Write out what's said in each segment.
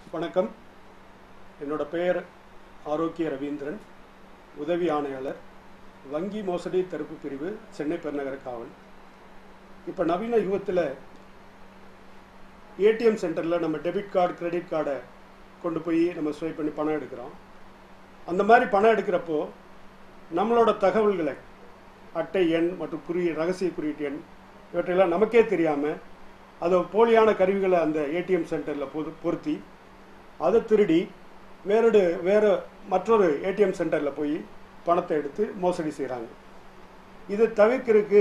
வணக்கம் என்னோட பெயர் ஆரோக்கிய ரவீந்திரன் உதவி ஆணையாளர் வங்கி மோசடி தடுப்பு பிரிவு சென்னை பெருநகர காவல் இப்போ நவீன யுகத்தில் ஏடிஎம் சென்டரில் நம்ம டெபிட் கார்டு கிரெடிட் கார்டை கொண்டு போய் நம்ம ஸ்வைப் பண்ணி பணம் எடுக்கிறோம் அந்த மாதிரி பணம் எடுக்கிறப்போ நம்மளோட தகவல்களை அட்டை எண் மற்றும் குறி ரகசிய குறியீட்டு எண் இவற்றையெல்லாம் நமக்கே தெரியாமல் அதை போலியான கருவிகளை அந்த ஏடிஎம் சென்டரில் பொரு பொருத்தி அதை திருடி வேறொரு வேறு மற்றொரு ஏடிஎம் சென்டரில் போய் பணத்தை எடுத்து மோசடி செய்கிறாங்க இதை தவிர்க்கிறதுக்கு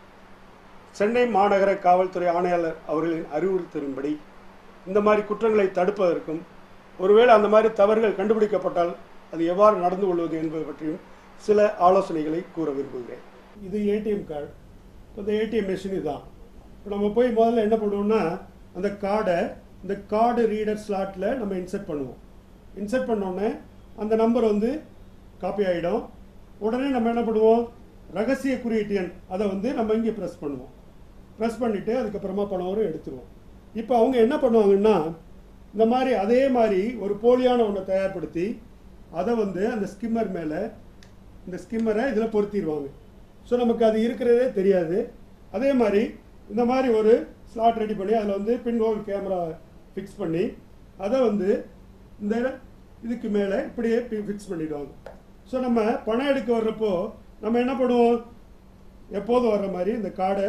சென்னை மாநகர காவல்துறை ஆணையாளர் அவர்களின் அறிவுறுத்தலின்படி இந்த மாதிரி குற்றங்களை தடுப்பதற்கும் ஒருவேளை அந்த மாதிரி தவறுகள் கண்டுபிடிக்கப்பட்டால் அது எவ்வாறு நடந்து கொள்வது என்பது பற்றியும் சில ஆலோசனைகளை கூற விரும்புகிறேன் இது ஏடிஎம் கார்டு இப்போ இந்த ஏடிஎம் மிஷின் இதுதான் இப்போ நம்ம போய் முதல்ல என்ன பண்ணுவோம்னா அந்த கார்டை இந்த கார்டு ரீடர் ஸ்லாட்டில் நம்ம இன்சர்ட் பண்ணுவோம் இன்சர்ட் பண்ணோடனே அந்த நம்பர் வந்து காப்பி ஆகிடும் உடனே நம்ம என்ன பண்ணுவோம் ரகசிய குறியீட்டு எண் அதை வந்து நம்ம இங்கே ப்ரெஸ் பண்ணுவோம் ப்ரெஸ் பண்ணிவிட்டு அதுக்கப்புறமா பணம் வரும் எடுத்துருவோம் இப்போ அவங்க என்ன பண்ணுவாங்கன்னா இந்த மாதிரி அதே மாதிரி ஒரு போலியான ஒன்றை தயார்படுத்தி அதை வந்து அந்த ஸ்கிம்மர் மேலே இந்த ஸ்கிம்மரை இதில் பொருத்திடுவாங்க ஸோ நமக்கு அது இருக்கிறதே தெரியாது அதே மாதிரி இந்த மாதிரி ஒரு ஸ்லாட் ரெடி பண்ணி அதில் வந்து பின்ஹோல் கேமரா ஃபிக்ஸ் பண்ணி அதை வந்து இந்த இதுக்கு மேலே இப்படியே ஃபிக்ஸ் பண்ணிடுவாங்க ஸோ நம்ம பணம் எடுக்க வர்றப்போ நம்ம என்ன பண்ணுவோம் எப்போதும் வர்ற மாதிரி இந்த கார்டை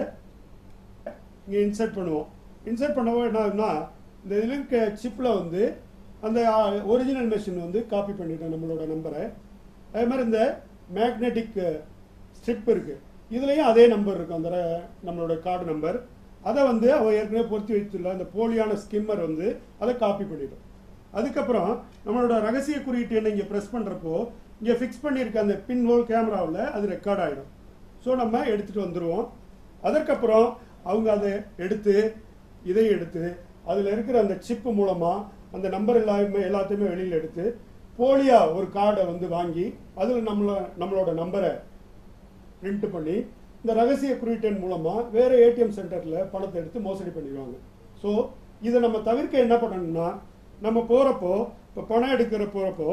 இங்கே இன்சர்ட் பண்ணுவோம் இன்சர்ட் பண்ணவோ என்ன ஆகுதுன்னா இந்த இதில் இருக்க சிப்பில் வந்து அந்த ஒரிஜினல் மெஷின் வந்து காப்பி பண்ணிட்டோம் நம்மளோட நம்பரை அதே மாதிரி இந்த மேக்னெட்டிக் ஸ்ட்ரிப் இருக்குது இதுலேயும் அதே நம்பர் இருக்கும் அந்த ர- நம்மளோட கார்டு நம்பர் அதை வந்து அவ ஏற்கனவே பொருத்தி வைத்துள்ள அந்த போலியான ஸ்கிம்மர் வந்து அதை காப்பி பண்ணிடும் அதுக்கப்புறம் நம்மளோட ரகசிய குறியீட்டு எண்ணை இங்கே ப்ரெஸ் பண்ணுறப்போ இங்கே ஃபிக்ஸ் பண்ணியிருக்க அந்த பின் ஹோல் கேமராவில் அது ரெக்கார்ட் ஆகிடும் ஸோ நம்ம எடுத்துகிட்டு வந்துடுவோம் அதற்கப்புறம் அவங்க அதை எடுத்து இதை எடுத்து அதில் இருக்கிற அந்த சிப்பு மூலமாக அந்த நம்பர் எல்லாமே எல்லாத்தையுமே வெளியில் எடுத்து போலியா ஒரு கார்டை வந்து வாங்கி அதில் நம்மள நம்மளோட நம்பரை பிரிண்ட் பண்ணி இந்த ரகசிய குறியீட்டெண் மூலமாக வேறு ஏடிஎம் சென்டரில் பணத்தை எடுத்து மோசடி பண்ணிடுவாங்க ஸோ இதை நம்ம தவிர்க்க என்ன பண்ணணும்னா நம்ம போகிறப்போ இப்போ பணம் எடுக்கிற போகிறப்போ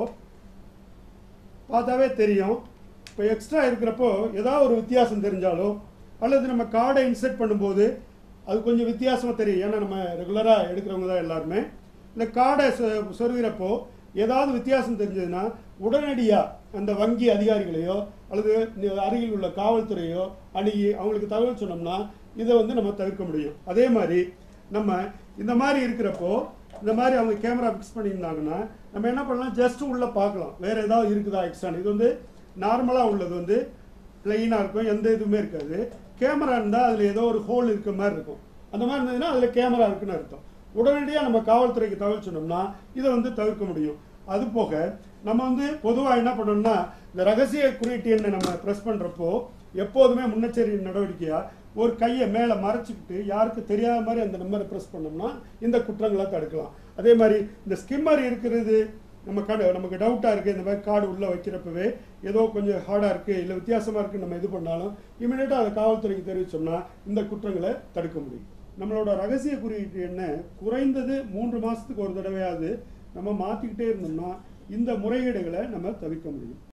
பார்த்தாவே தெரியும் இப்போ எக்ஸ்ட்ரா இருக்கிறப்போ ஏதாவது ஒரு வித்தியாசம் தெரிஞ்சாலோ அல்லது நம்ம கார்டை இன்சர்ட் பண்ணும்போது அது கொஞ்சம் வித்தியாசமாக தெரியும் ஏன்னா நம்ம ரெகுலராக எடுக்கிறவங்க தான் எல்லாருமே இந்த கார்டை சொ- சொருகிறப்போ ஏதாவது வித்தியாசம் தெரிஞ்சதுன்னா உடனடியாக அந்த வங்கி அதிகாரிகளையோ அல்லது நி- அருகில் உள்ள காவல்துறையோ அணுகி அவங்களுக்கு தகவல் சொன்னோம்னா இதை வந்து நம்ம தவிர்க்க முடியும் அதே மாதிரி நம்ம இந்த மாதிரி இருக்கிறப்போ இந்த மாதிரி அவங்க கேமரா ஃபிக்ஸ் பண்ணியிருந்தாங்கன்னா நம்ம என்ன பண்ணலாம் ஜஸ்ட் உள்ள பார்க்கலாம் வேற ஏதாவது இருக்குதா எக்ஸ்ட்ரா இது வந்து நார்மலாக உள்ளது வந்து பிளெயினாக இருக்கும் எந்த இதுவுமே இருக்காது கேமரா இருந்தால் அதில் ஏதோ ஒரு ஹோல் இருக்க மாதிரி இருக்கும் அந்த மாதிரி இருந்ததுன்னா அதில் கேமரா இருக்குன்னு அர்த்தம் உடனடியாக நம்ம காவல்துறைக்கு தகவல் சொன்னோம்னா இதை வந்து தவிர்க்க முடியும் அது போக நம்ம வந்து பொதுவாக என்ன பண்ணணும்னா இந்த ரகசிய குறியீட்டு எண்ணை நம்ம ப்ரெஸ் பண்ணுறப்போ எப்போதுமே முன்னெச்சரிக்கை நடவடிக்கையாக ஒரு கையை மேலே மறைச்சிக்கிட்டு யாருக்கு தெரியாத மாதிரி அந்த நம்பரை ப்ரெஸ் பண்ணோம்னா இந்த குற்றங்களை தடுக்கலாம் அதே மாதிரி இந்த ஸ்கிம்மர் இருக்கிறது நம்ம கடு நமக்கு டவுட்டாக இருக்குது இந்த மாதிரி கார்டு உள்ளே வைக்கிறப்பவே ஏதோ கொஞ்சம் ஹார்டாக இருக்குது இல்லை வித்தியாசமாக இருக்குன்னு நம்ம இது பண்ணாலும் இமீடியட்டாக அதை காவல்துறைக்கு தெரிவிச்சோம்னா இந்த குற்றங்களை தடுக்க முடியும் நம்மளோட ரகசிய குறியீட்டு எண்ணை குறைந்தது மூன்று மாதத்துக்கு ஒரு தடவையாவது நம்ம மாற்றிக்கிட்டே இருந்தோம்னா இந்த முறைகேடுகளை நம்ம தவிர்க்க முடியும்